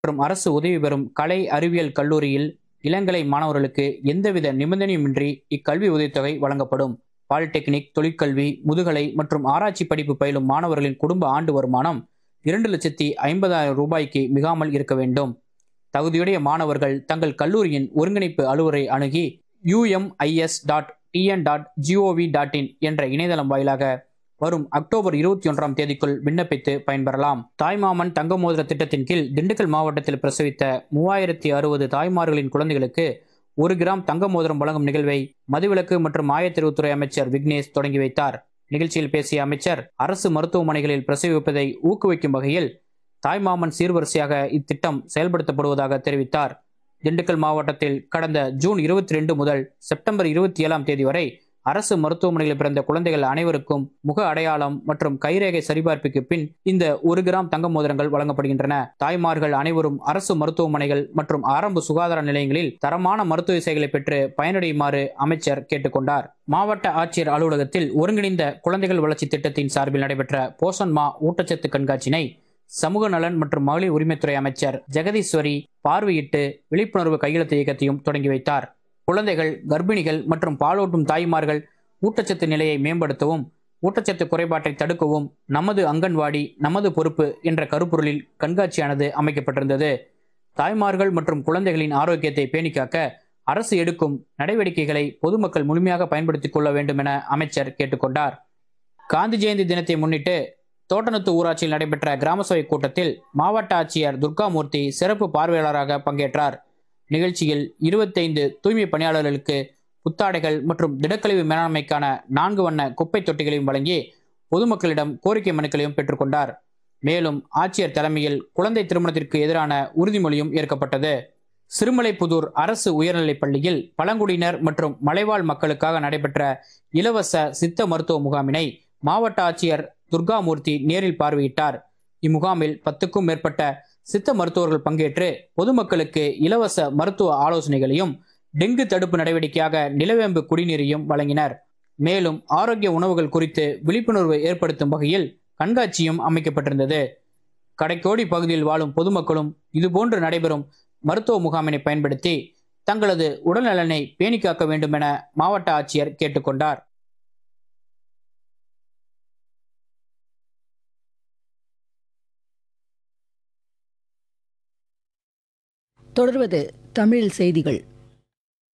மற்றும் அரசு உதவி பெறும் கலை அறிவியல் கல்லூரியில் இளங்கலை மாணவர்களுக்கு எந்தவித நிபந்தனையுமின்றி இக்கல்வி உதவித்தொகை வழங்கப்படும் பாலிடெக்னிக் தொழிற்கல்வி முதுகலை மற்றும் ஆராய்ச்சி படிப்பு பயிலும் மாணவர்களின் குடும்ப ஆண்டு வருமானம் இரண்டு லட்சத்தி ஐம்பதாயிரம் ரூபாய்க்கு மிகாமல் இருக்க வேண்டும் தகுதியுடைய மாணவர்கள் தங்கள் கல்லூரியின் ஒருங்கிணைப்பு அலுவலரை அணுகி UMIS dot TN dot GOV dot in என்ற இணையதளம் வாயிலாக வரும் அக்டோபர் இருபத்தி ஒன்றாம் தேதிக்குள் விண்ணப்பித்து பயன்பெறலாம் தாய்மாமன் தங்க மோதிர திட்டத்தின் கீழ் திண்டுக்கல் மாவட்டத்தில் பிரசவித்த மூவாயிரத்தி அறுபது தாய்மார்களின் குழந்தைகளுக்கு ஒரு கிராம் தங்க மோதிரம் வழங்கும் நிகழ்வை மதுவிலக்கு மற்றும் ஆயத்தெரிவுத்துறை அமைச்சர் விக்னேஷ் தொடங்கி வைத்தார் நிகழ்ச்சியில் பேசிய அமைச்சர் அரசு மருத்துவமனைகளில் பிரசவிப்பதை ஊக்குவிக்கும் வகையில் தாய்மாமன் சீர்வரிசையாக இத்திட்டம் செயல்படுத்தப்படுவதாக தெரிவித்தார் திண்டுக்கல் மாவட்டத்தில் கடந்த ஜூன் இருபத்தி ரெண்டு முதல் செப்டம்பர் இருபத்தி ஏழாம் தேதி வரை அரசு மருத்துவமனைகளில் பிறந்த குழந்தைகள் அனைவருக்கும் முக அடையாளம் மற்றும் கைரேகை சரிபார்ப்புக்கு பின் இந்த ஒரு கிராம் தங்க மோதிரங்கள் வழங்கப்படுகின்றன தாய்மார்கள் அனைவரும் அரசு மருத்துவமனைகள் மற்றும் ஆரம்ப சுகாதார நிலையங்களில் தரமான மருத்துவ சேவைகளை பெற்று பயனடையுமாறு அமைச்சர் கேட்டுக்கொண்டார் மாவட்ட ஆட்சியர் அலுவலகத்தில் ஒருங்கிணைந்த குழந்தைகள் வளர்ச்சி திட்டத்தின் சார்பில் நடைபெற்ற போஷன் மா ஊட்டச்சத்து கண்காட்சியினை சமூக நலன் மற்றும் மகளிர் உரிமைத்துறை அமைச்சர் ஜெகதீஸ்வரி பார்வையிட்டு விழிப்புணர்வு கையெழுத்து இயக்கத்தையும் தொடங்கி வைத்தார் குழந்தைகள் கர்ப்பிணிகள் மற்றும் பாலூட்டும் தாய்மார்கள் ஊட்டச்சத்து நிலையை மேம்படுத்தவும் ஊட்டச்சத்து குறைபாட்டை தடுக்கவும் நமது அங்கன்வாடி நமது பொறுப்பு என்ற கருப்பொருளில் கண்காட்சியானது அமைக்கப்பட்டிருந்தது தாய்மார்கள் மற்றும் குழந்தைகளின் ஆரோக்கியத்தை பேணிக்காக்க அரசு எடுக்கும் நடவடிக்கைகளை பொதுமக்கள் முழுமையாக பயன்படுத்திக் கொள்ள வேண்டும் என அமைச்சர் கேட்டுக்கொண்டார் காந்தி ஜெயந்தி தினத்தை முன்னிட்டு தோட்டநத்து ஊராட்சியில் நடைபெற்ற கிராம சபை கூட்டத்தில் மாவட்ட ஆட்சியர் துர்காமூர்த்தி சிறப்பு பார்வையாளராக பங்கேற்றார் நிகழ்ச்சியில் இருபத்தைந்து தூய்மை பணியாளர்களுக்கு புத்தாடைகள் மற்றும் திடக்கழிவு மேலாண்மைக்கான நான்கு வண்ண குப்பை தொட்டிகளையும் வழங்கி பொதுமக்களிடம் கோரிக்கை மனுக்களையும் பெற்றுக்கொண்டார் மேலும் ஆட்சியர் தலைமையில் குழந்தை திருமணத்திற்கு எதிரான உறுதிமொழியும் ஏற்கப்பட்டது சிறுமலைப்புதூர் அரசு உயர்நிலைப் பள்ளியில் பழங்குடியினர் மற்றும் மலைவாழ் மக்களுக்காக நடைபெற்ற இலவச சித்த மருத்துவ முகாமினை மாவட்ட ஆட்சியர் துர்காமூர்த்தி நேரில் பார்வையிட்டார் இம்முகாமில் பத்துக்கும் மேற்பட்ட சித்த மருத்துவர்கள் பங்கேற்று பொதுமக்களுக்கு இலவச மருத்துவ ஆலோசனைகளையும் டெங்கு தடுப்பு நடவடிக்கையாக நிலவேம்பு குடிநீரையும் வழங்கினர் மேலும் ஆரோக்கிய உணவுகள் குறித்து விழிப்புணர்வு ஏற்படுத்தும் வகையில் கண்காட்சியும் அமைக்கப்பட்டிருந்தது கடைக்கோடி பகுதியில் வாழும் பொதுமக்களும் இதுபோன்று நடைபெறும் மருத்துவ முகாமினை பயன்படுத்தி தங்களது உடல்நலனை பேணி காக்க வேண்டும் என மாவட்ட ஆட்சியர் கேட்டுக்கொண்டார் தொடர்வது தமிழ் செய்திகள்